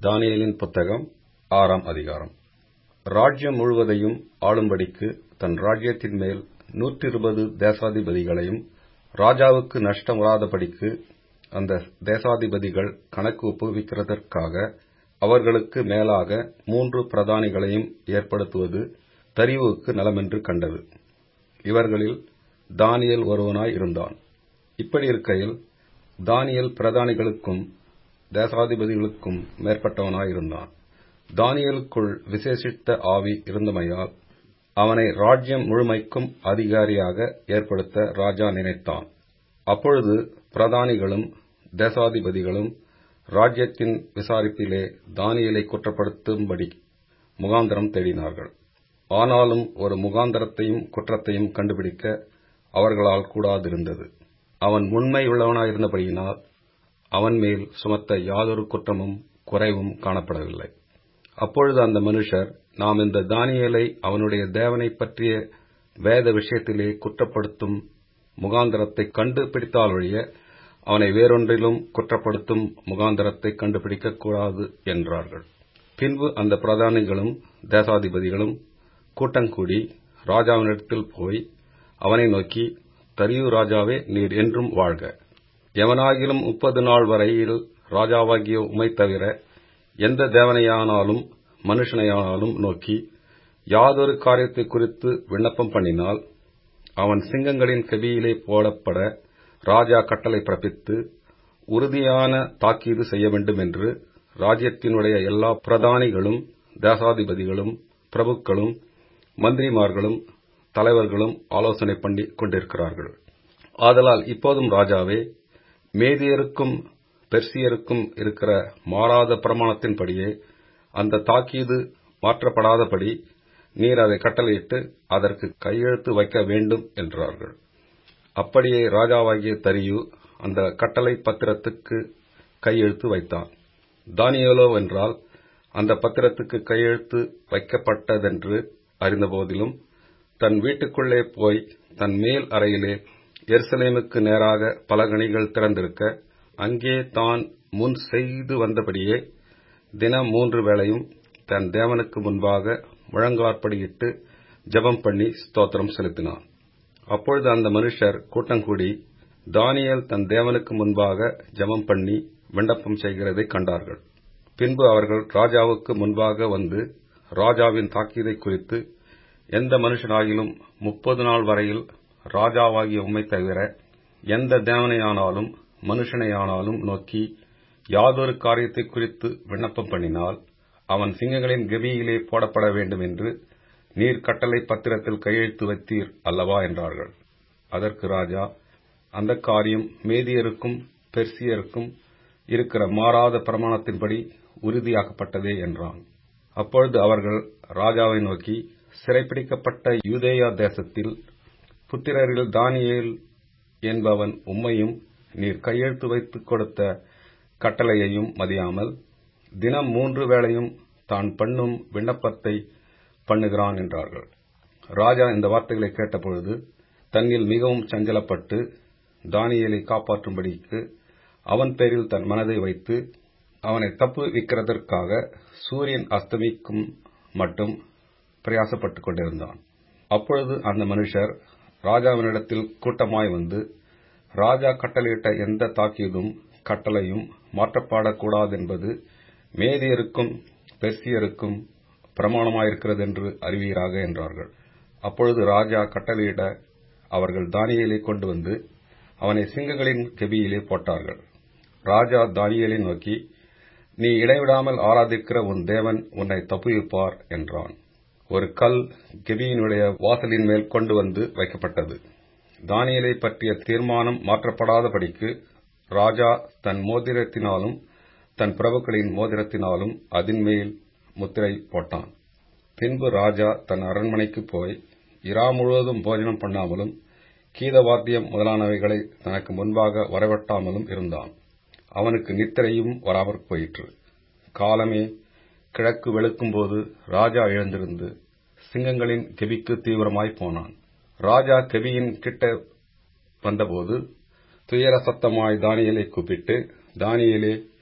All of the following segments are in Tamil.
தானியேலின் புத்தகம் ஆறாம் அதிகாரம் ராஜ்யம் முழுவதையும் ஆளும்படிக்கு தன் ராஜ்யத்தின் மேல் நூற்றிருபது தேசாதிபதிகளையும் ராஜாவுக்கு நஷ்டம் வராதபடிக்கு அந்த தேசாதிபதிகள் கணக்கு ஒப்புவிக்கிறதற்காக அவர்களுக்கு மேலாக மூன்று பிரதானிகளையும் ஏற்படுத்துவது தரியுவுக்கு நலமென்று கண்டது இவர்களில் தானியேல் ஒருவனாய் இருந்தான் இப்படியிருக்கையில் தானியேல் பிரதானிகளுக்கும் தேசாதிபதிகளுக்கும் மேற்பட்டவனாய் இருந்தான் தானியேலுக்குள் விசேஷித்த ஆவி இருந்தமையால் அவனை ராஜ்யம் முழுமைக்கும் அதிகாரியாக ஏற்படுத்த ராஜா நினைத்தான் அப்பொழுது பிரதானிகளும் தேசாதிபதிகளும் ராஜ்யத்தின் விசாரிப்பிலே தானியேலை குற்றப்படுத்தும்படி முகாந்தரம் தேடினார்கள் ஆனாலும் ஒரு முகாந்தரத்தையும் குற்றத்தையும் கண்டுபிடிக்க அவர்களால் கூடாதிருந்தது அவன் உண்மையுள்ளவனாயிருந்தபடியினால் அவன் மேல் சுமத்த யாதொரு குற்றமும் குறைவும் காணப்படவில்லை அப்பொழுது அந்த மனுஷர் நாம் இந்த தானியேலை அவனுடைய தேவனைப் பற்றிய வேத விஷயத்திலே குற்றப்படுத்தும் முகாந்தரத்தை கண்டுபிடித்தாலொழிய அவனை வேறொன்றிலும் குற்றப்படுத்தும் முகாந்தரத்தை கண்டுபிடிக்கக் கூடாது என்றார்கள் பின்பு அந்த பிரதானிகளும் தேசாதிபதிகளும் கூட்டங்கூடி ராஜாவினிடத்தில் போய் அவனை நோக்கி தரியு ராஜாவே நீர் என்றும் வாழ்க எவனாகிலும் முப்பது நாள் வரையில் ராஜாவாகிய உமை தவிர எந்த தேவனையானாலும் மனுஷனையானாலும் நோக்கி யாதொரு காரியத்தை குறித்து விண்ணப்பம் பண்ணினால் அவன் சிங்கங்களின் கெபியிலே போடப்பட ராஜா கட்டளை பிறப்பித்து உறுதியான தாக்கீது செய்ய வேண்டும் என்று ராஜ்யத்தினுடைய எல்லா பிரதானிகளும் தேசாதிபதிகளும் பிரபுக்களும் மந்திரிமார்களும் தலைவர்களும் ஆலோசனை பண்ணி கொண்டிருக்கிறார்கள் ஆதலால் இப்போதும் ராஜாவே மேதியருக்கும் பெர்சியருக்கும் இருக்கிற மாறாத பிரமாணத்தின்படியே அந்த தாக்கீது மாற்றப்படாதபடி நீர் அதை கட்டளையிட்டு அதற்கு கையெழுத்து வைக்க வேண்டும் என்றார்கள் அப்படியே ராஜாவாகிய தரியு அந்த கட்டளை பத்திரத்துக்கு கையெழுத்து வைத்தான் தானியேலோ என்றால் அந்த பத்திரத்துக்கு கையெழுத்து வைக்கப்பட்டதென்று அறிந்தபோதிலும் தன் வீட்டுக்குள்ளே போய் தன் மேல் அறையிலே எருசலேமுக்கு நேராக பலகணிகள் திறந்திருக்க அங்கே தான் முன் செய்து வந்தபடியே தினம் மூன்று வேளையும் தன் தேவனுக்கு முன்பாக முழங்காற்படியிட்டு ஜெபம் பண்ணி ஸ்தோத்திரம் செலுத்தினான் அப்பொழுது அந்த மனுஷர் கூட்டங்கூடி தானியேல் தன் தேவனுக்கு முன்பாக ஜெபம் பண்ணி விண்ணப்பம் செய்கிறதை கண்டார்கள் பின்பு அவர்கள் ராஜாவுக்கு முன்பாக வந்து ராஜாவின் தாக்கீதை குறித்து எந்த மனுஷனாகிலும் முப்பது நாள் வரையில் ராஜாவாகிய உம்மை தவிர எந்த தேவனையானாலும் மனுஷனையானாலும் நோக்கி யாதொரு காரியத்தை குறித்து விண்ணப்பம் பண்ணினால் அவன் சிங்கங்களின் கெபியிலே போடப்பட வேண்டும் என்று நீர் கட்டளை பத்திரத்தில் கையெழுத்து வைத்தீர் அல்லவா என்றார்கள் அதற்கு ராஜா அந்த காரியம் மேதியருக்கும் பெர்சியருக்கும் இருக்கிற மாறாத பிரமாணத்தின்படி உறுதியாக்கப்பட்டதே என்றான் அப்பொழுது அவர்கள் ராஜாவை நோக்கி சிறைப்பிடிக்கப்பட்ட யூதேயா தேசத்தில் புத்திரரில் தானியேல் என்பவன் உம்மையும் நீர் கையெழுத்து வைத்துக் கொடுத்த கட்டளையையும் மதியாமல் தினம் மூன்று வேளையும் தான் பண்ணும் விண்ணப்பத்தை பண்ணுகிறான் என்றார்கள் ராஜா இந்த வார்த்தைகளை கேட்டபொழுது தன்னில் மிகவும் சஞ்சலப்பட்டு தானியேலை காப்பாற்றும்படிக்கு அவன் பேரில் தன் மனதை வைத்து அவனை தப்பு விற்கிறதற்காக சூரியன் அஸ்தமிக்கும் மட்டும் பிரயாசப்பட்டுக் கொண்டிருந்தான் அப்பொழுது அந்த மனுஷர் ராஜாவினிடத்தில் கூட்டமாய் வந்து ராஜா கட்டளையிட்ட எந்த தாக்கீதும் கட்டளையும் மாற்றப்படக்கூடாதென்பது மேதியருக்கும் பெர்சியருக்கும் பிரமாணமாயிருக்கிறதென்று அறிவீராக என்றார்கள் அப்பொழுது ராஜா கட்டளையிட அவர்கள் தானியேலை கொண்டு வந்து அவனை சிங்கங்களின் கெபியிலே போட்டார்கள் ராஜா தானியேலை நோக்கி நீ இடைவிடாமல் ஆராதிக்கிற உன் தேவன் உன்னை தப்புவிப்பார் என்றான் ஒரு கல் கெபியினுடைய வாசலின் மேல் கொண்டு வந்து வைக்கப்பட்டது தானியலை பற்றிய தீர்மானம் மாற்றப்படாதபடிக்கு ராஜா தன் மோதிரத்தினாலும் தன் பிரபுக்களின் மோதிரத்தினாலும் அதன்மேல் முத்திரை போட்டான் பின்பு ராஜா தன் அரண்மனைக்கு போய் இரா முழுவதும் போஜனம் பண்ணாமலும் கீதவாத்தியம் முதலானவைகளை தனக்கு முன்பாக வரவட்டாமலும் இருந்தான் அவனுக்கு நித்திரையும் வராமற் போயிற்று காலமே கிழக்கு வெளுக்கும்போது ராஜா எழுந்திருந்து சிங்கங்களின் கெபிக்கு தீவிரமாய் போனான் ராஜா கெபியின் கிட்ட வந்தபோது துயர சத்தமாய் தானியலை கூப்பிட்டு தானியலே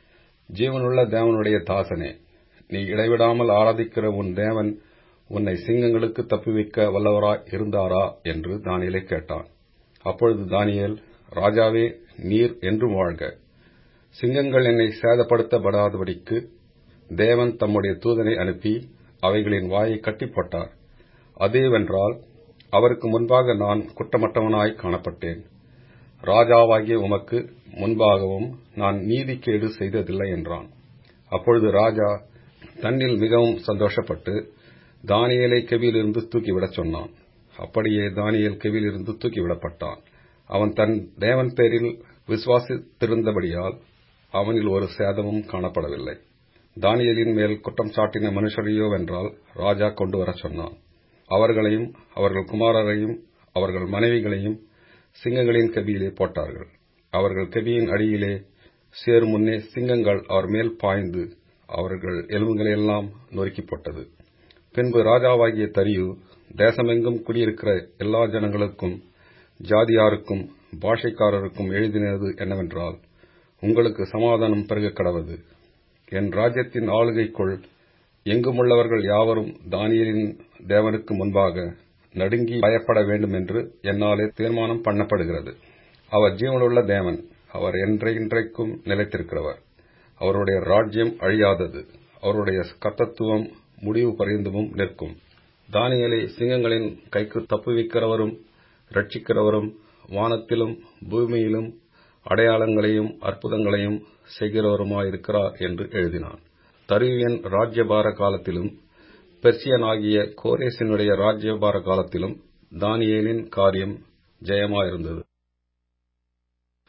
ஜீவனுள்ள தேவனுடைய தாசனே நீ இடைவிடாமல் ஆராதிக்கிற உன் தேவன் உன்னை சிங்கங்களுக்கு தப்புவிக்க வல்லவராய் இருந்தாரா என்று தானியலை கேட்டான் அப்பொழுது தானியேல் ராஜாவே நீர் என்றும் வாழ்க சிங்கங்கள் என்னை சேதப்படுத்தப்படாதபடிக்கு தேவன் தம்முடைய தூதனை அனுப்பி அவைகளின் வாயை கட்டிப்போட்டார் அதேவென்றால் அவருக்கு முன்பாக நான் குற்றமற்றவனாய் காணப்பட்டேன் ராஜாவாகிய உமக்கு முன்பாகவும் நான் நீதிக்கேடு செய்ததில்லை என்றான் அப்பொழுது ராஜா தன்னில் மிகவும் சந்தோஷப்பட்டு தானியலை கெவியிலிருந்து தூக்கிவிடச் சொன்னான் அப்படியே தானியல் கெவியிலிருந்து தூக்கிவிடப்பட்டான் அவன் தன் தேவன் பேரில் விசுவாசித்திருந்தபடியால் அவனில் ஒரு சேதமும் காணப்படவில்லை தானியலின் மேல் குற்றம் சாட்டின மனுஷரையோவென்றால் ராஜா கொண்டு வரச் சொன்னான் அவர்களையும் அவர்கள் குமாரரையும் அவர்கள் மனைவிகளையும் சிங்கங்களின் கெபியிலே போட்டார்கள் அவர்கள் கெபியின் அடியிலே சேரும் முன்னே சிங்கங்கள் அவர் மேல் பாய்ந்து அவர்கள் எலும்புகளையெல்லாம் நொறுக்கி போட்டது பின்பு ராஜாவாகிய தரியு தேசமெங்கும் குடியிருக்கிற எல்லா ஜனங்களுக்கும் ஜாதியாருக்கும் பாஷைக்காரருக்கும் எழுதினது என்னவென்றால் உங்களுக்கு சமாதானம் பெருக கடவது என் ராஜ்யத்தின் ஆளுகைக்குள் எங்குமுள்ளவர்கள் யாவரும் தானியலின் தேவனுக்கு முன்பாக நடுங்கி பயப்பட வேண்டும் என்று என்னாலே தீர்மானம் பண்ணப்படுகிறது அவர் ஜீவனுள்ள தேவன் அவர் என்றைக்கும் நிலைத்திருக்கிறவர் அவருடைய ராஜ்யம் அழியாதது அவருடைய கர்த்தத்துவம் முடிவு பரிந்தமும் நிற்கும் தானியலை சிங்கங்களின் கைக்கு தப்புவிக்கிறவரும் ரட்சிக்கிறவரும் வானத்திலும் பூமியிலும் அடையாளங்களையும் அற்புதங்களையும் செய்கிறவருமாயிருக்கிறார் என்று எழுதினான் தருவியன் ராஜ்யபார காலத்திலும் பெர்சியனாகிய கோரேசினுடைய ராஜ்யபார காலத்திலும் தானியேலின் காரியம் ஜெயமாயிருந்தது